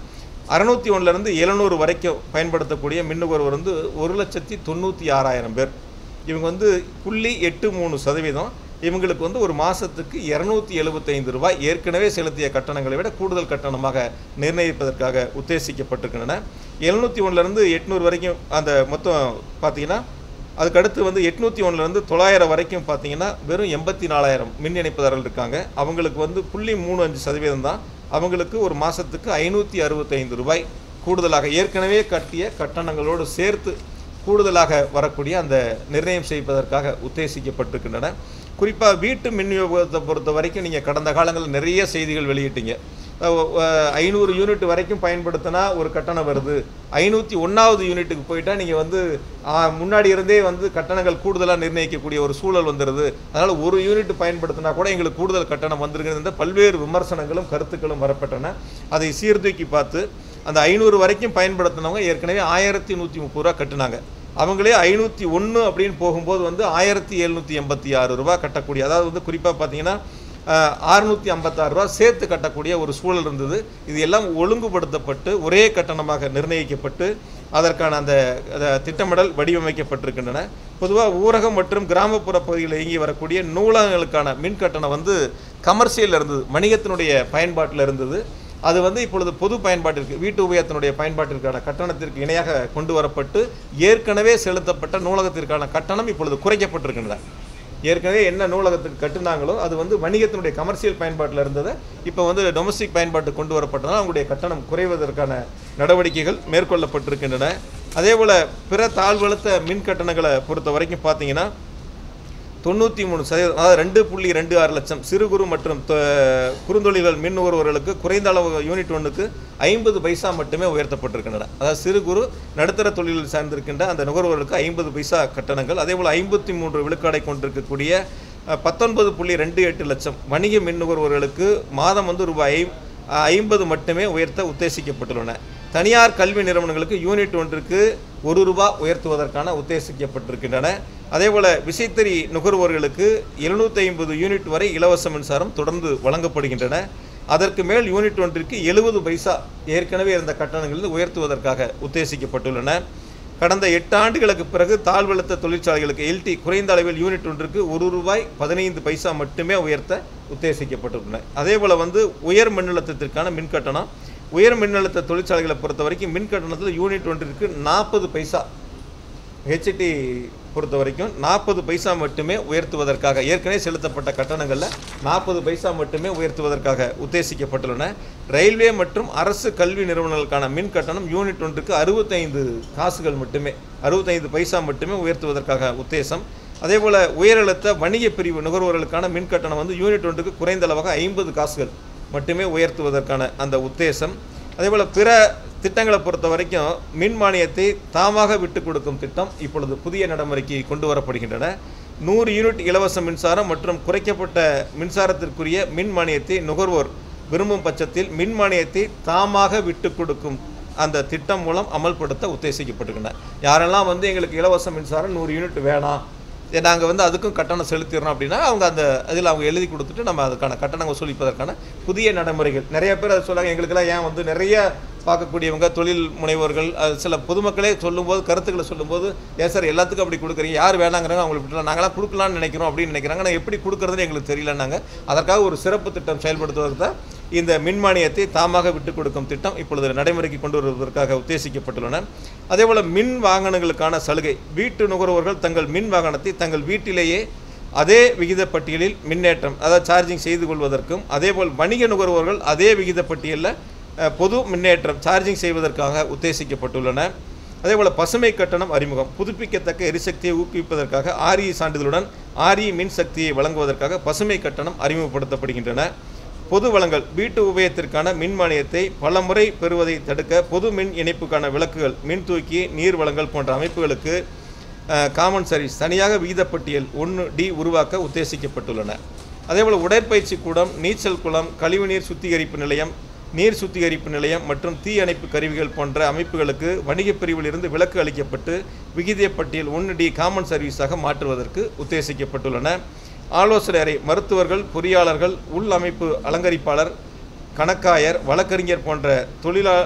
A: அறநூற்றி ஒன்றுலேருந்து எழுநூறு வரைக்கும் பயன்படுத்தக்கூடிய மின் நுகர்வோர் வந்து ஒரு லட்சத்தி தொண்ணூற்றி ஆறாயிரம் பேர் இவங்க வந்து புள்ளி எட்டு மூணு சதவீதம் இவங்களுக்கு வந்து ஒரு மாதத்துக்கு இரநூத்தி எழுபத்தைந்து ரூபாய் ஏற்கனவே செலுத்திய கட்டணங்களை விட கூடுதல் கட்டணமாக நிர்ணயிப்பதற்காக உத்தேசிக்கப்பட்டிருக்கின்றன எழுநூற்றி ஒன்றுலேருந்து எட்நூறு வரைக்கும் அந்த மொத்தம் பார்த்தீங்கன்னா அதுக்கடுத்து வந்து எட்நூற்றி ஒன்றுலேருந்து தொள்ளாயிரம் வரைக்கும் பார்த்தீங்கன்னா வெறும் எண்பத்தி நாலாயிரம் மின் இணைப்புதாரர்கள் இருக்காங்க அவங்களுக்கு வந்து புள்ளி மூணு அஞ்சு சதவீதம் தான் அவங்களுக்கு ஒரு மாதத்துக்கு ஐநூற்றி அறுபத்தைந்து ரூபாய் கூடுதலாக ஏற்கனவே கட்டிய கட்டணங்களோடு சேர்த்து கூடுதலாக வரக்கூடிய அந்த நிர்ணயம் செய்வதற்காக உத்தேசிக்கப்பட்டிருக்கின்றன குறிப்பாக வீட்டு மின் விநியோகத்தை பொறுத்த வரைக்கும் நீங்கள் கடந்த காலங்களில் நிறைய செய்திகள் வெளியிட்டீங்க ஐநூறு யூனிட் வரைக்கும் பயன்படுத்தினா ஒரு கட்டணம் வருது ஐநூற்றி ஒன்றாவது யூனிட்டுக்கு போயிட்டா நீங்கள் வந்து ஆ, முன்னாடி இருந்தே வந்து கட்டணங்கள் கூடுதலாக நிர்ணயிக்கக்கூடிய ஒரு சூழல் வந்துடுது அதனால் ஒரு யூனிட் பயன்படுத்தினா கூட எங்களுக்கு கூடுதல் கட்டணம் வந்திருக்குது பல்வேறு விமர்சனங்களும் கருத்துக்களும் வரப்பட்டன அதை சீர்தூக்கி பார்த்து அந்த ஐநூறு வரைக்கும் பயன்படுத்தினவங்க ஏற்கனவே ஆயிரத்தி நூற்றி முப்பது ரூபா கட்டுனாங்க அவங்களே ஐநூற்றி ஒன்று அப்படின்னு போகும்போது வந்து ஆயிரத்தி எழுநூற்றி எண்பத்தி ஆறு ரூபா கட்டக்கூடிய அதாவது வந்து குறிப்பாக பார்த்தீங்கன்னா அறுநூற்றி ஐம்பத்தாறு ரூபா சேர்த்து கட்டக்கூடிய ஒரு சூழல் இருந்தது இது எல்லாம் ஒழுங்குபடுத்தப்பட்டு ஒரே கட்டணமாக நிர்ணயிக்கப்பட்டு அதற்கான அந்த அந்த திட்டமிடல் வடிவமைக்கப்பட்டிருக்கின்றன பொதுவாக ஊரகம் மற்றும் கிராமப்புற பகுதிகளில் இயங்கி வரக்கூடிய நூலகங்களுக்கான மின் கட்டணம் வந்து கமர்ஷியல் இருந்தது வணிகத்தினுடைய பயன்பாட்டில் இருந்தது அது வந்து இப்பொழுது பொது பயன்பாட்டிற்கு வீட்டு உபயோகத்தினுடைய பயன்பாட்டிற்கான கட்டணத்திற்கு இணையாக கொண்டு வரப்பட்டு ஏற்கனவே செலுத்தப்பட்ட நூலகத்திற்கான கட்டணம் இப்பொழுது குறைக்கப்பட்டிருக்கின்றன ஏற்கனவே என்ன நூலகத்துக்கு கட்டுனாங்களோ அது வந்து வணிகத்தினுடைய கமர்ஷியல் பயன்பாட்டில் இருந்ததை இப்போ வந்து டொமஸ்டிக் பயன்பாட்டு கொண்டு வரப்பட்டதால் அவங்களுடைய கட்டணம் குறைவதற்கான நடவடிக்கைகள் மேற்கொள்ளப்பட்டிருக்கின்றன அதே போல் பிற தாழ்வழுத்த மின் கட்டணங்களை பொறுத்த வரைக்கும் பார்த்தீங்கன்னா தொண்ணூற்றி மூணு சதவீதம் அதாவது ரெண்டு புள்ளி ரெண்டு ஆறு லட்சம் சிறு குறு மற்றும் தொ- குறுந்தொழில்கள் மின் நுகர்வோர்களுக்கு குறைந்த அளவு யூனிட் ஒன்றுக்கு ஐம்பது பைசா மட்டுமே உயர்த்தப்பட்டிருக்கின்றன அதாவது சிறு குறு நடுத்தர தொழிலில் சார்ந்திருக்கின்ற அந்த நுகர்வோர்களுக்கு ஐம்பது பைசா கட்டணங்கள் அதேபோல் ஐம்பத்தி மூன்று விழுக்காடை கொண்டிருக்கக்கூடிய அஹ், பத்தொன்பது புள்ளி ரெண்டு எட்டு லட்சம் வணிக மின் நுகர்வோர்களுக்கு மாதம் வந்து ரூபாய் ஐ- ஐம்பது மட்டுமே உயர்த்த உத்தேசிக்கப்பட்டுள்ளன தனியார் கல்வி நிறுவனங்களுக்கு யூனிட் ஒன்றுக்கு ஒரு ரூபாய் உயர்த்துவதற்கான உத்தேசிக்கப்பட்டிருக்கின்றன அதேபோல் விசைத்தறி நுகர்வோர்களுக்கு எழுநூற்றி ஐம்பது யூனிட் வரை இலவச மின்சாரம் தொடர்ந்து வழங்கப்படுகின்றன அதற்கு மேல் யூனிட் ஒன்றிற்கு எழுபது பைசா ஏற்கனவே இருந்த கட்டணங்களில் உயர்த்துவதற்காக உத்தேசிக்கப்பட்டுள்ளன கடந்த எட்டு ஆண்டுகளுக்கு பிறகு தாழ்வழுத்த தொழிற்சாலைகளுக்கு எல்டி குறைந்த அளவில் யூனிட் ஒன்றுக்கு ஒரு ரூபாய் பதினைந்து பைசா மட்டுமே உயர்த்த உத்தேசிக்கப்பட்டுள்ளன அதே போல் வந்து உயர் மின்னழுத்தத்திற்கான மின் கட்டணம் உயர் மின்னழுத்த தொழிற்சாலைகளை பொறுத்த வரைக்கும் மின் கட்டணத்தில் யூனிட் ஒன்றிற்கு நாற்பது பைசா ஹெச்டி பொறுத்த வரைக்கும் நாற்பது பைசா மட்டுமே உயர்த்துவதற்காக ஏற்கனவே செலுத்தப்பட்ட கட்டணங்களில் நாற்பது பைசா மட்டுமே உயர்த்துவதற்காக உத்தேசிக்கப்பட்டுள்ளன ரயில்வே மற்றும் அரசு கல்வி நிறுவனங்களுக்கான மின் கட்டணம் யூனிட் ஒன்றுக்கு அறுபத்தைந்து காசுகள் மட்டுமே அறுபத்தைந்து பைசா மட்டுமே உயர்த்துவதற்காக உத்தேசம் அதேபோல் உயரழுத்த வணிக பிரிவு நுகர்வோர்களுக்கான மின் கட்டணம் வந்து யூனிட் ஒன்றுக்கு குறைந்த அளவாக ஐம்பது காசுகள் மட்டுமே உயர்த்துவதற்கான அந்த உத்தேசம் அதேபோல் பிற திட்டங்களை பொறுத்த வரைக்கும் மின் மானியத்தை தாமாக விட்டு கொடுக்கும் திட்டம் இப்பொழுது புதிய நடைமுறைக்கு கொண்டு வரப்படுகின்றன நூறு யூனிட் இலவச மின்சாரம் மற்றும் குறைக்கப்பட்ட மின்சாரத்திற்குரிய மின் மானியத்தை நுகர்வோர் விரும்பும் பட்சத்தில் மின் மானியத்தை தாமாக விட்டு கொடுக்கும் அந்த திட்டம் மூலம் அமல்படுத்த உத்தேசிக்கப்பட்டிருக்கின்றன யாரெல்லாம் வந்து எங்களுக்கு இலவச மின்சாரம் நூறு யூனிட் வேணாம் நாங்கள் வந்து அதுக்கும் கட்டணம் செலுத்திடுறோம் அப்படின்னா அவங்க அந்த அதில் அவங்க எழுதி கொடுத்துட்டு நம்ம அதுக்கான கட்டணம் வசூலிப்பதற்கான புதிய நடைமுறைகள் நிறைய பேர் அதை சொல்றாங்க எங்களுக்கெல்லாம் ஏன் வந்து நிறைய பார்க்கக்கூடியவங்க தொழில் முனைவோர்கள் அது சில பொதுமக்களே சொல்லும்போது கருத்துக்களை சொல்லும்போது ஏன் சார் எல்லாத்துக்கும் அப்படி கொடுக்குறீங்க யார் வேணாங்கிறாங்க அவங்களுக்கு விட்டுலாம் நாங்களாம் கொடுக்கலாம்னு நினைக்கிறோம் அப்படின்னு நினைக்கிறாங்க ஆனால் எப்படி கொடுக்குறதுன்னு எங்களுக்கு தெரியலன்னாங்க அதற்காக ஒரு சிறப்பு திட்டம் செயல்படுத்துவதற்கு தான் இந்த மின் மானியத்தை தாமாக விட்டுக் கொடுக்கும் திட்டம் இப்பொழுது நடைமுறைக்கு கொண்டு வருவதற்காக உத்தேசிக்கப்பட்டுள்ளன அதேபோல் மின் வாகனங்களுக்கான சலுகை வீட்டு நுகர்வோர்கள் தங்கள் மின் வாகனத்தை தங்கள் வீட்டிலேயே அதே விகித பட்டியலில் மின்னேற்றம் அதாவது சார்ஜிங் செய்து கொள்வதற்கும் அதேபோல் வணிக நுகர்வோர்கள் அதே விகித பட்டியலில் அஹ், பொது மின்னேற்றம் சார்ஜிங் செய்வதற்காக உத்தேசிக்கப்பட்டுள்ளன அதேபோல் பசுமை கட்டணம் அறிமுகம் புதுப்பிக்கத்தக்க எரிசக்தியை ஊக்குவிப்பதற்காக ஆர்இ சான்றிதழுடன் ஆர்இ மின் சக்தியை வழங்குவதற்காக பசுமை கட்டணம் அறிமுகப்படுத்தப்படுகின்றன பொது வளங்கள் வீட்டு உபயோகத்திற்கான மின் மானியத்தை பல முறை பெறுவதை தடுக்க பொது மின் இணைப்புக்கான விளக்குகள் மின் தூக்கி நீர் வளங்கள் போன்ற அமைப்புகளுக்கு காமன் சர்வீஸ் தனியாக விகிதப்பட்டியல் ஒன்று டி உருவாக்க உத்தேசிக்கப்பட்டுள்ளன அதேபோல் உடற்பயிற்சி கூடம் நீச்சல் குளம் கழிவுநீர் சுத்திகரிப்பு நிலையம் நீர் சுத்திகரிப்பு நிலையம் மற்றும் தீ அணைப்பு கருவிகள் போன்ற அமைப்புகளுக்கு வணிகப் பிரிவில் இருந்து விலக்கு அளிக்கப்பட்டு விகித பட்டியல் ஒன்று டி காமன் சர்வீஸாக மாற்றுவதற்கு உத்தேசிக்கப்பட்டுள்ளன ஆலோசனை அறை மருத்துவர்கள் பொறியாளர்கள் உள் அமைப்பு அலங்கரிப்பாளர் கணக்காயர் வழக்கறிஞர் போன்ற தொழிலா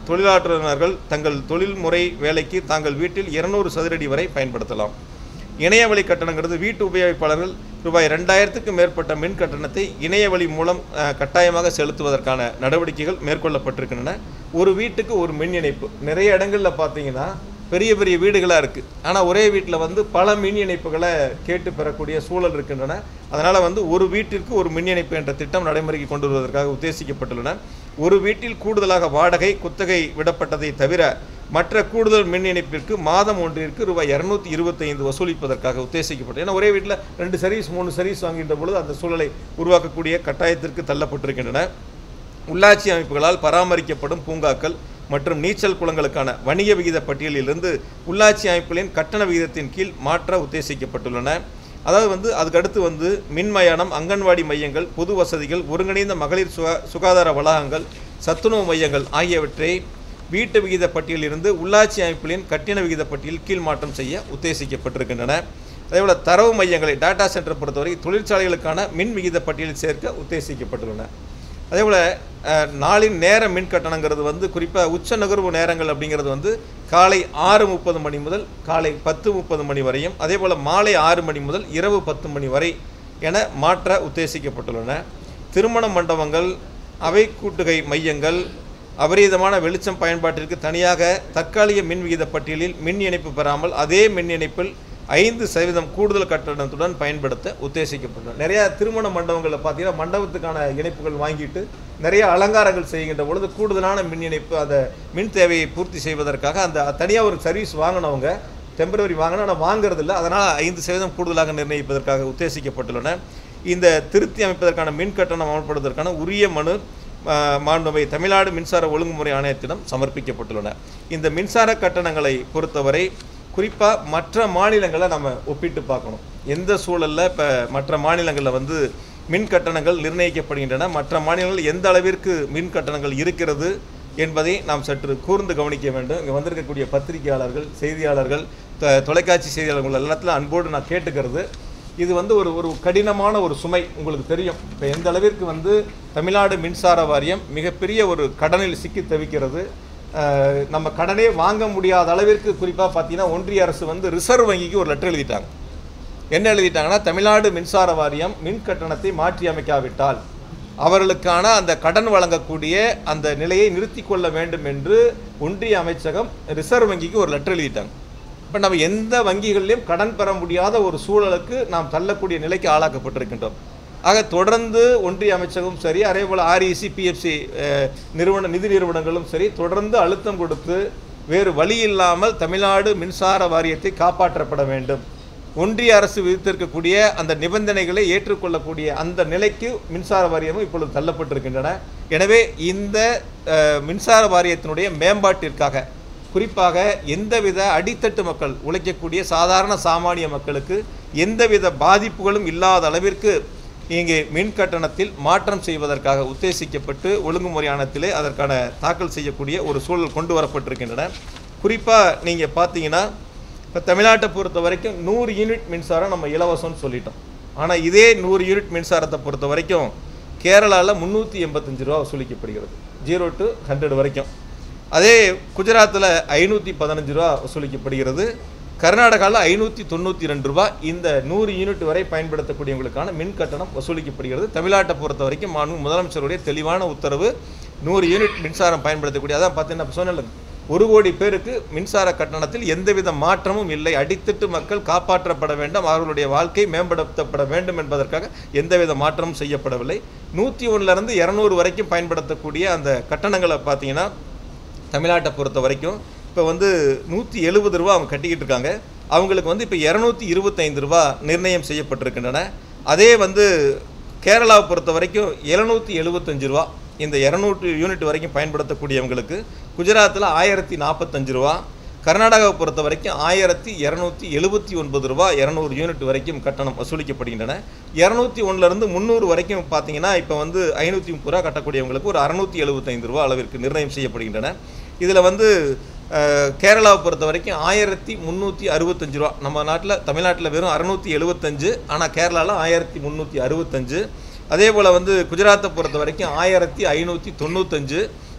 A: தொழிலாளர்கள் தங்கள் தொழில்முறை வேலைக்கு தாங்கள் வீட்டில் இருநூறு சதுரடி வரை பயன்படுத்தலாம் இணையவழி கட்டணங்கிறது வீட்டு உபயோகிப்பாளர்கள் ரூபாய் ரெண்டாயிரத்துக்கு மேற்பட்ட மின் கட்டணத்தை இணையவழி மூலம் அஹ், கட்டாயமாக செலுத்துவதற்கான நடவடிக்கைகள் மேற்கொள்ளப்பட்டிருக்கின்றன ஒரு வீட்டுக்கு ஒரு மின் இணைப்பு நிறைய இடங்களில் பார்த்தீங்கன்னா பெரிய பெரிய வீடுகளாக இருக்குது ஆனால் ஒரே வீட்டில் வந்து பல மின் இணைப்புகளை கேட்டு பெறக்கூடிய சூழல் இருக்கின்றன அதனால் வந்து ஒரு வீட்டிற்கு ஒரு மின் இணைப்பு என்ற திட்டம் நடைமுறைக்கு கொண்டு வருவதற்காக உத்தேசிக்கப்பட்டுள்ளன ஒரு வீட்டில் கூடுதலாக வாடகை குத்தகை விடப்பட்டதை தவிர மற்ற கூடுதல் மின் இணைப்பிற்கு மாதம் ஒன்றிற்கு ரூபாய் இரநூத்தி இருபத்தைந்து வசூலிப்பதற்காக உத்தேசிக்கப்பட்டது ஏன்னா ஒரே வீட்டில் ரெண்டு சர்வீஸ் மூணு சர்வீஸ் வாங்குகின்ற பொழுது அந்த சூழலை உருவாக்கக்கூடிய கட்டாயத்திற்கு தள்ளப்பட்டிருக்கின்றன உள்ளாட்சி அமைப்புகளால் பராமரிக்கப்படும் பூங்காக்கள் மற்றும் நீச்சல் குளங்களுக்கான வணிக விகித பட்டியலிலிருந்து உள்ளாட்சி அமைப்புகளின் கட்டண விகிதத்தின் கீழ் மாற்ற உத்தேசிக்கப்பட்டுள்ளன அதாவது வந்து அதுக்கடுத்து வந்து மின்மயானம் அங்கன்வாடி மையங்கள் பொது வசதிகள் ஒருங்கிணைந்த மகளிர் சுகா சுகாதார வளாகங்கள் சத்துணவு மையங்கள் ஆகியவற்றை வீட்டு விகித பட்டியலிலிருந்து உள்ளாட்சி அமைப்புகளின் கட்டண விகித பட்டியல் கீழ் மாற்றம் செய்ய உத்தேசிக்கப்பட்டிருக்கின்றன அதேபோல் தரவு மையங்களை டேட்டா சென்டர் பொறுத்தவரை தொழிற்சாலைகளுக்கான மின் விகித பட்டியலில் சேர்க்க உத்தேசிக்கப்பட்டுள்ளன அதேபோல் அஹ், நாளின் நேர மின் கட்டணங்கிறது வந்து குறிப்பாக உச்ச நுகர்வு நேரங்கள் அப்படிங்கிறது வந்து காலை ஆறு முப்பது மணி முதல் காலை பத்து முப்பது மணி வரையும் அதேபோல் மாலை ஆறு மணி முதல் இரவு பத்து மணி வரை என மாற்ற உத்தேசிக்கப்பட்டுள்ளன திருமண மண்டபங்கள் அவை கூட்டுகை மையங்கள் அபரீதமான வெளிச்சம் பயன்பாட்டிற்கு தனியாக தற்காலிக மின் விகித பட்டியலில் மின் இணைப்பு பெறாமல் அதே மின் இணைப்பில் ஐந்து சதவீதம் கூடுதல் கட்டணத்துடன் பயன்படுத்த உத்தேசிக்கப்பட்டுள்ளது நிறைய திருமண மண்டபங்களில் பார்த்தீங்கன்னா மண்டபத்துக்கான இணைப்புகள் வாங்கிட்டு நிறைய அலங்காரங்கள் செய்கின்ற பொழுது கூடுதலான மின் இணைப்பு அந்த மின் தேவையை பூர்த்தி செய்வதற்காக அந்த தனியாக ஒரு சர்வீஸ் வாங்கினவங்க டெம்பரவரி வாங்கினா ஆனால் வாங்குறது இல்லை அதனால் ஐந்து சதவீதம் கூடுதலாக நிர்ணயிப்பதற்காக உத்தேசிக்கப்பட்டுள்ளன இந்த திருத்தி அமைப்பதற்கான மின் கட்டணம் அமல்படுவதற்கான உரிய மனு ஆஹ், மாண்புமை தமிழ்நாடு மின்சார ஒழுங்குமுறை ஆணையத்திடம் சமர்ப்பிக்கப்பட்டுள்ளன இந்த மின்சார கட்டணங்களை பொறுத்தவரை குறிப்பாக மற்ற மாநிலங்களை நம்ம ஒப்பிட்டு பார்க்கணும் எந்த சூழலில் இப்போ மற்ற மாநிலங்களில் வந்து மின் கட்டணங்கள் நிர்ணயிக்கப்படுகின்றன மற்ற மாநிலங்கள் எந்த அளவிற்கு மின் கட்டணங்கள் இருக்கிறது என்பதை நாம் சற்று கூர்ந்து கவனிக்க வேண்டும் இங்கே வந்திருக்கக்கூடிய பத்திரிகையாளர்கள் செய்தியாளர்கள் தொ- தொலைக்காட்சி செய்தியாளர்கள் எல்லாத்துல அன்போடு நான் கேட்டுக்கிறது இது வந்து ஒரு ஒரு கடினமான ஒரு சுமை உங்களுக்கு தெரியும் இப்போ எந்த அளவிற்கு வந்து தமிழ்நாடு மின்சார வாரியம் மிகப்பெரிய ஒரு கடனில் சிக்கி தவிக்கிறது அஹ், நம்ம கடனே வாங்க முடியாத அளவிற்கு குறிப்பாக பார்த்தீங்கன்னா ஒன்றிய அரசு வந்து ரிசர்வ் வங்கிக்கு ஒரு லெட்டர் எழுதிட்டாங்க என்ன எழுதிட்டாங்கன்னா தமிழ்நாடு மின்சார வாரியம் மின் கட்டணத்தை மாற்றி அமைக்காவிட்டால் அவர்களுக்கான அந்த கடன் வழங்கக்கூடிய அந்த நிலையை நிறுத்தி கொள்ள வேண்டும் என்று ஒன்றிய அமைச்சகம் ரிசர்வ் வங்கிக்கு ஒரு லெட்டர் எழுதிட்டாங்க இப்போ நம்ம எந்த வங்கிகளிலும் கடன் பெற முடியாத ஒரு சூழலுக்கு நாம் தள்ளக்கூடிய நிலைக்கு ஆளாக்கப்பட்டிருக்கின்றோம் ஆக தொடர்ந்து ஒன்றிய அமைச்சகமும் சரி அதே போல் ஆர்இசி பிஎஃப்சி நிறுவன நிதி நிறுவனங்களும் சரி தொடர்ந்து அழுத்தம் கொடுத்து வேறு வழி இல்லாமல் தமிழ்நாடு மின்சார வாரியத்தை காப்பாற்றப்பட வேண்டும் ஒன்றிய அரசு விதித்திருக்கக்கூடிய அந்த நிபந்தனைகளை ஏற்றுக்கொள்ளக்கூடிய அந்த நிலைக்கு மின்சார வாரியமும் இப்பொழுது தள்ளப்பட்டிருக்கின்றன எனவே இந்த அஹ், மின்சார வாரியத்தினுடைய மேம்பாட்டிற்காக குறிப்பாக எந்தவித அடித்தட்டு மக்கள் உழைக்கக்கூடிய சாதாரண சாமானிய மக்களுக்கு எந்தவித பாதிப்புகளும் இல்லாத அளவிற்கு இங்கே மின் கட்டணத்தில் மாற்றம் செய்வதற்காக உத்தேசிக்கப்பட்டு ஒழுங்குமுறை ஆணையத்திலே அதற்கான தாக்கல் செய்யக்கூடிய ஒரு சூழல் கொண்டு வரப்பட்டிருக்கின்றன குறிப்பாக நீங்கள் பார்த்தீங்கன்னா இப்போ தமிழ்நாட்டை பொறுத்த வரைக்கும் நூறு யூனிட் மின்சாரம் நம்ம இலவசம்னு சொல்லிட்டோம் ஆனால் இதே நூறு யூனிட் மின்சாரத்தை பொறுத்த வரைக்கும் கேரளாவில் முந்நூற்றி எண்பத்தஞ்சு ரூபா வசூலிக்கப்படுகிறது ஜீரோ டு ஹண்ட்ரட் வரைக்கும் அதே குஜராத்தில் ஐநூற்றி பதினஞ்சு ரூபா வசூலிக்கப்படுகிறது கர்நாடகாவில் ஐநூற்றி தொண்ணூற்றி ரெண்டு ரூபா இந்த நூறு யூனிட் வரை பயன்படுத்தக்கூடியவங்களுக்கான மின் கட்டணம் வசூலிக்கப்படுகிறது தமிழ்நாட்டை பொறுத்த வரைக்கும் மாண்பு முதலமைச்சருடைய தெளிவான உத்தரவு நூறு யூனிட் மின்சாரம் பயன்படுத்தக்கூடிய அதான் பார்த்தீங்கன்னா சொன்னல ஒரு கோடி பேருக்கு மின்சார கட்டணத்தில் எந்தவித மாற்றமும் இல்லை அடித்தட்டு மக்கள் காப்பாற்றப்பட வேண்டும் அவர்களுடைய வாழ்க்கை மேம்படுத்தப்பட வேண்டும் என்பதற்காக எந்தவித மாற்றமும் செய்யப்படவில்லை நூற்றி ஒன்றுலேருந்து இரநூறு வரைக்கும் பயன்படுத்தக்கூடிய அந்த கட்டணங்களை பார்த்தீங்கன்னா தமிழ்நாட்டை பொறுத்த வரைக்கும் இப்போ வந்து நூற்றி எழுபது ரூபா அவங்க கட்டிக்கிட்டு இருக்காங்க அவங்களுக்கு வந்து இப்போ இரநூத்தி இருபத்தைந்து ரூபா நிர்ணயம் செய்யப்பட்டிருக்கின்றன அதே வந்து கேரளாவை பொறுத்த வரைக்கும் எழுநூற்றி எழுபத்தஞ்சு ரூபா இந்த இரநூறு யூனிட் வரைக்கும் பயன்படுத்தக்கூடியவங்களுக்கு குஜராத்தில் ஆயிரத்தி நாற்பத்தஞ்சு ரூபா கர்நாடகாவை பொறுத்த வரைக்கும் ஆயிரத்தி இரநூத்தி எழுபத்தி ஒன்பது ரூபா இரநூறு யூனிட் வரைக்கும் கட்டணம் வசூலிக்கப்படுகின்றன இரநூத்தி ஒன்றுலேருந்து முந்நூறு வரைக்கும் பார்த்தீங்கன்னா இப்போ வந்து ஐநூற்றி முப்பது ரூபா கட்டக்கூடியவங்களுக்கு ஒரு அறுநூத்தி எழுபத்தைந்து ரூபா அளவிற்கு நிர்ணயம் செய்யப்படுகின்றன இதில் வந்து அஹ், கேரளாவை பொறுத்த வரைக்கும் ஆயிரத்தி முந்நூற்றி அறுபத்தஞ்சு ரூபா நம்ம நாட்டில் தமிழ்நாட்டில் வெறும் அறுநூற்றி எழுபத்தஞ்சு ஆனால் கேரளாவில் ஆயிரத்தி முந்நூற்றி அறுபத்தஞ்சு அதே போல் வந்து குஜராத்தை பொறுத்த வரைக்கும் ஆயிரத்தி ஐநூற்றி தொண்ணூத்தஞ்சு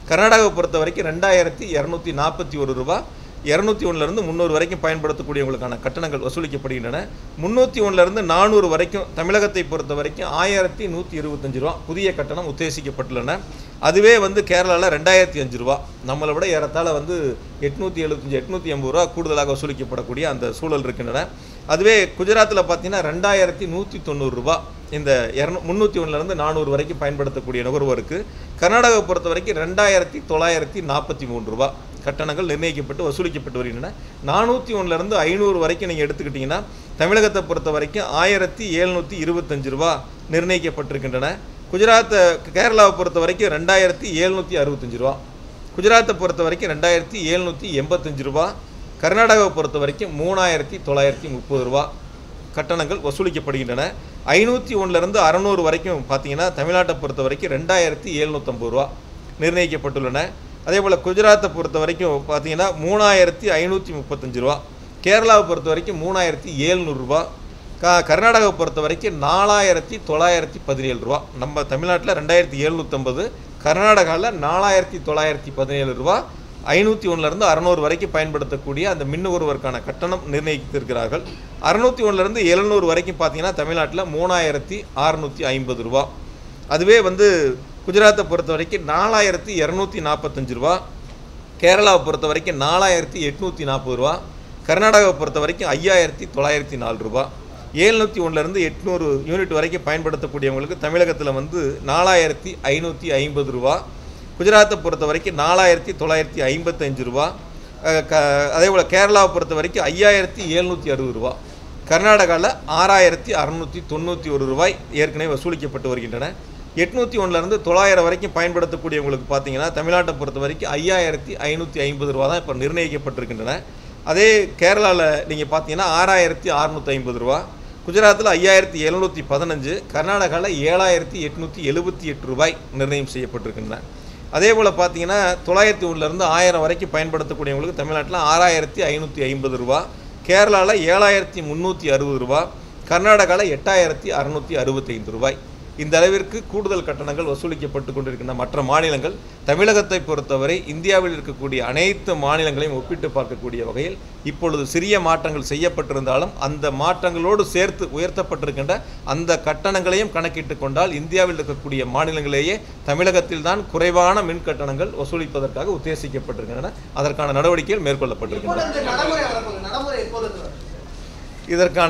A: கர்நாடகாவை பொறுத்த வரைக்கும் ரெண்டாயிரத்தி இரநூத்தி நாற்பத்தி ஒரு ரூபா இரநூத்தி ஒன்றுலேருந்து முந்நூறு வரைக்கும் பயன்படுத்தக்கூடியவங்களுக்கான கட்டணங்கள் வசூலிக்கப்படுகின்றன முந்நூற்றி ஒன்றுலேருந்து நானூறு வரைக்கும் தமிழகத்தை பொறுத்த வரைக்கும் ஆயிரத்தி நூற்றி இருபத்தஞ்சு ரூபா புதிய கட்டணம் உத்தேசிக்கப்பட்டுள்ளன அதுவே வந்து கேரளாவில் ரெண்டாயிரத்தி அஞ்சு ரூபா நம்மளை விட ஏறத்தாழ வந்து எட்நூற்றி எழுபத்தஞ்சு எட்நூற்றி எண்பது ரூபா கூடுதலாக வசூலிக்கப்படக்கூடிய அந்த சூழல் இருக்கின்றன அதுவே குஜராத்தில் பார்த்தீங்கன்னா ரெண்டாயிரத்தி நூற்றி தொண்ணூறு ரூபா இந்த இரநூ முந்நூற்றி ஒன்றுலேருந்து நானூறு வரைக்கும் பயன்படுத்தக்கூடிய நுகர்வோருக்கு கர்நாடகாவை பொறுத்த வரைக்கும் ரெண்டாயிரத்தி தொள்ளாயிரத்தி நாற்பத்தி மூணு ரூபா கட்டணங்கள் நிர்ணயிக்கப்பட்டு வசூலிக்கப்பட்டு வருகின்றன நானூற்றி ஒன்றுலேருந்து ஐநூறு வரைக்கும் நீங்கள் எடுத்துக்கிட்டிங்கன்னா தமிழகத்தை பொறுத்த வரைக்கும் ஆயிரத்தி எழுநூற்றி இருபத்தஞ்சு ரூபா நிர்ணயிக்கப்பட்டிருக்கின்றன குஜராத்தை கேரளாவை பொறுத்த வரைக்கும் ரெண்டாயிரத்தி எழுநூற்றி அறுபத்தஞ்சு ரூபா குஜராத்தை பொறுத்த வரைக்கும் ரெண்டாயிரத்தி எழுநூற்றி எண்பத்தஞ்சு ரூபா கர்நாடகாவை பொறுத்த வரைக்கும் மூணாயிரத்தி தொள்ளாயிரத்தி முப்பது ரூபா கட்டணங்கள் வசூலிக்கப்படுகின்றன ஐநூற்றி ஒன்றுலேருந்து அறநூறு வரைக்கும் பார்த்தீங்கன்னா தமிழ்நாட்டை பொறுத்த வரைக்கும் ரெண்டாயிரத்தி எழுநூற்றம்பது ரூபா நிர்ணயிக்கப்பட்டுள்ளன அதே போல் குஜராத்தை பொறுத்த வரைக்கும் பார்த்தீங்கன்னா மூணாயிரத்தி ஐநூற்றி முப்பத்தஞ்சு ரூபா கேரளாவை பொறுத்த வரைக்கும் மூணாயிரத்தி ஏழ்நூறுரூவா க கர்நாடகாவை பொறுத்த வரைக்கும் நாலாயிரத்தி தொள்ளாயிரத்தி பதினேழு ரூபா நம்ம தமிழ்நாட்டில் ரெண்டாயிரத்தி எழுநூற்றம்பது கர்நாடகாவில் நாலாயிரத்தி தொள்ளாயிரத்தி பதினேழு ரூபா ஐநூற்றி ஒன்றுலேருந்து அறநூறு வரைக்கும் பயன்படுத்தக்கூடிய அந்த மின்னுகர்வோருக்கான கட்டணம் நிர்ணயித்திருக்கிறார்கள் அறுநூற்றி ஒன்றுலேருந்து எழுநூறு வரைக்கும் பார்த்தீங்கன்னா தமிழ்நாட்டில் மூணாயிரத்தி அறுநூற்றி ஐம்பது ரூபா அதுவே வந்து குஜராத்தை பொறுத்த வரைக்கும் நாலாயிரத்தி இரநூத்தி நாற்பத்தஞ்சு ரூபா கேரளாவை பொறுத்த வரைக்கும் நாலாயிரத்தி எட்நூற்றி நாற்பது ரூபா கர்நாடகாவை பொறுத்த வரைக்கும் ஐயாயிரத்தி தொள்ளாயிரத்தி நாலு ரூபா ஏழ்நூற்றி ஒன்றுலேருந்து எட்நூறு யூனிட் வரைக்கும் பயன்படுத்தக்கூடியவங்களுக்கு தமிழகத்தில் வந்து நாலாயிரத்தி ஐநூற்றி ஐம்பது ரூபா குஜராத்தை பொறுத்த வரைக்கும் நாலாயிரத்தி தொள்ளாயிரத்தி ஐம்பத்தஞ்சு ரூபா அஹ் க அதே போல் கேரளாவை பொறுத்த வரைக்கும் ஐயாயிரத்தி எழுநூற்றி அறுபது ரூபா கர்நாடகாவில் ஆறாயிரத்தி அறநூற்றி தொண்ணூற்றி ஒரு ரூபாய் ஏற்கனவே வசூலிக்கப்பட்டு வருகின்றன எட்நூற்றி ஒன்றுலேருந்து தொள்ளாயிரம் வரைக்கும் பயன்படுத்தக்கூடியவங்களுக்கு பார்த்தீங்கன்னா தமிழ்நாட்டை பொறுத்த வரைக்கும் ஐயாயிரத்தி ஐநூற்றி ஐம்பது ரூபா தான் இப்போ நிர்ணயிக்கப்பட்டிருக்கின்றன அதே கேரளாவில் நீங்கள் பார்த்தீங்கன்னா ஆறாயிரத்தி அறநூற்றி ஐம்பது ரூபா குஜராத்தில் ஐயாயிரத்தி எழுநூற்றி பதினஞ்சு கர்நாடகாவில் ஏழாயிரத்தி எட்நூற்றி எழுபத்தி எட்டு ரூபாய் நிர்ணயம் செய்யப்பட்டிருக்கின்றன அதே போல் பார்த்தீங்கன்னா தொள்ளாயிரத்தி ஒன்றுலேருந்து ஆயிரம் வரைக்கும் பயன்படுத்தக்கூடியவங்களுக்கு தமிழ்நாட்டில் ஆறாயிரத்தி ஐநூற்றி ஐம்பது ரூபா கேரளாவில் ஏழாயிரத்தி முந்நூற்றி அறுபது ரூபா கர்நாடகாவில் எட்டாயிரத்தி அறநூற்றி அறுபத்தைந்து ரூபாய் இந்த அளவிற்கு கூடுதல் கட்டணங்கள் வசூலிக்கப்பட்டு கொண்டிருக்கின்ற மற்ற மாநிலங்கள் தமிழகத்தை பொறுத்தவரை இந்தியாவில் இருக்கக்கூடிய அனைத்து மாநிலங்களையும் ஒப்பிட்டு பார்க்கக்கூடிய வகையில் இப்பொழுது சிறிய மாற்றங்கள் செய்யப்பட்டிருந்தாலும் அந்த மாற்றங்களோடு சேர்த்து உயர்த்தப்பட்டிருக்கின்ற அந்த கட்டணங்களையும் கணக்கிட்டு கொண்டால் இந்தியாவில் இருக்கக்கூடிய மாநிலங்களிலேயே தமிழகத்தில் தான் குறைவான மின் கட்டணங்கள் வசூலிப்பதற்காக உத்தேசிக்கப்பட்டிருக்கின்றன அதற்கான நடவடிக்கைகள் மேற்கொள்ளப்பட்டிருக்கின்றன
B: எப்போது இந்த நடைமுறை வரப்போகுது நடைமுறை எப்போது இருந்து வரும்?
A: இதற்கான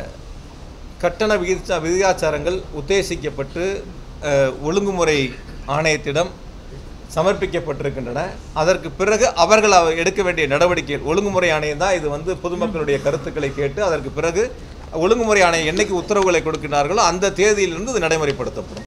A: கட்டண விகித விகிதாச்சாரங்கள் உத்தேசிக்கப்பட்டு அஹ், ஒழுங்குமுறை ஆணையத்திடம் சமர்ப்பிக்கப்பட்டிருக்கின்றன அதற்கு பிறகு அவர்கள் அவ- எடுக்க வேண்டிய நடவடிக்கைகள் ஒழுங்குமுறை ஆணையம் தான் இது வந்து பொதுமக்களுடைய கருத்துக்களை கேட்டு அதற்கு பிறகு ஒழுங்குமுறை ஆணையம் என்னைக்கு உத்தரவுகளை கொடுக்கிறார்களோ அந்த தேதியிலிருந்து இது நடைமுறைப்படுத்தப்படும்